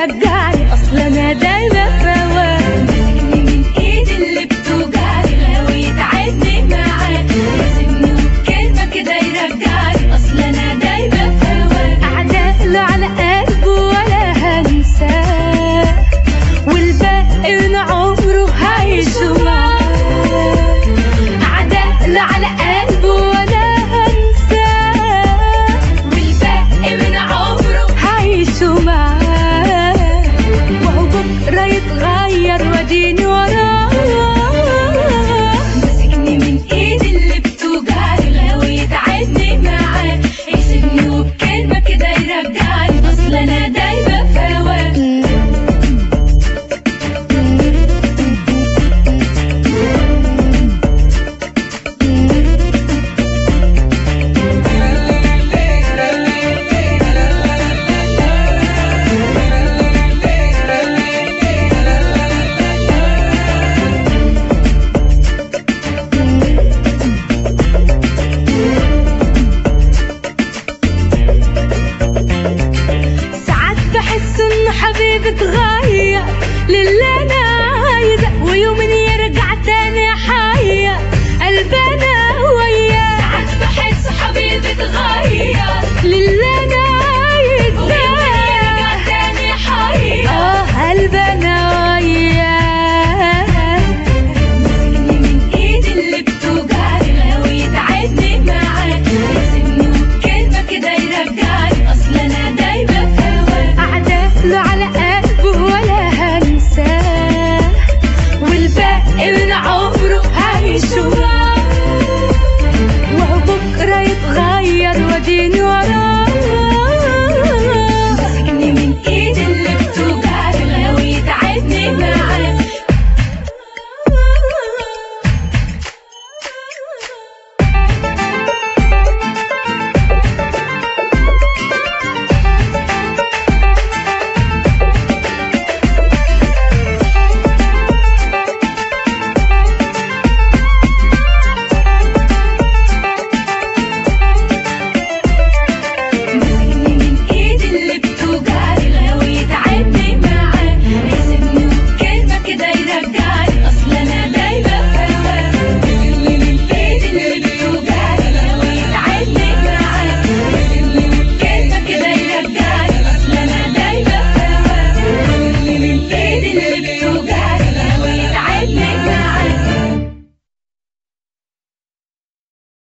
يرجعني اصل انا دايما فواه مسكني من ايدي اللي بتوجعني غاوي يتعبني معاه يسيبني وبكلمة كده يرجعني اصل انا دايما فواه اعداء له على قلبه ولا هنساه والباقي من عمره هيعيشوا معاه اعداء له على قلبه ولا هنساه والباقي من عمره هيعيشوا معاه وهو بكره يتغير واديني وراه مسكني من ايدي اللي بتوجعني غاوي يتعبني معاه يسيبني وبكلمة كده يرجعني اصل انا دايما فواه ساعات بحس ان حبيبي اتغير للي انا عايزه ويوم يرجع تاني حية قلبنا وياه ساعات بحس حبيبي اتغير للي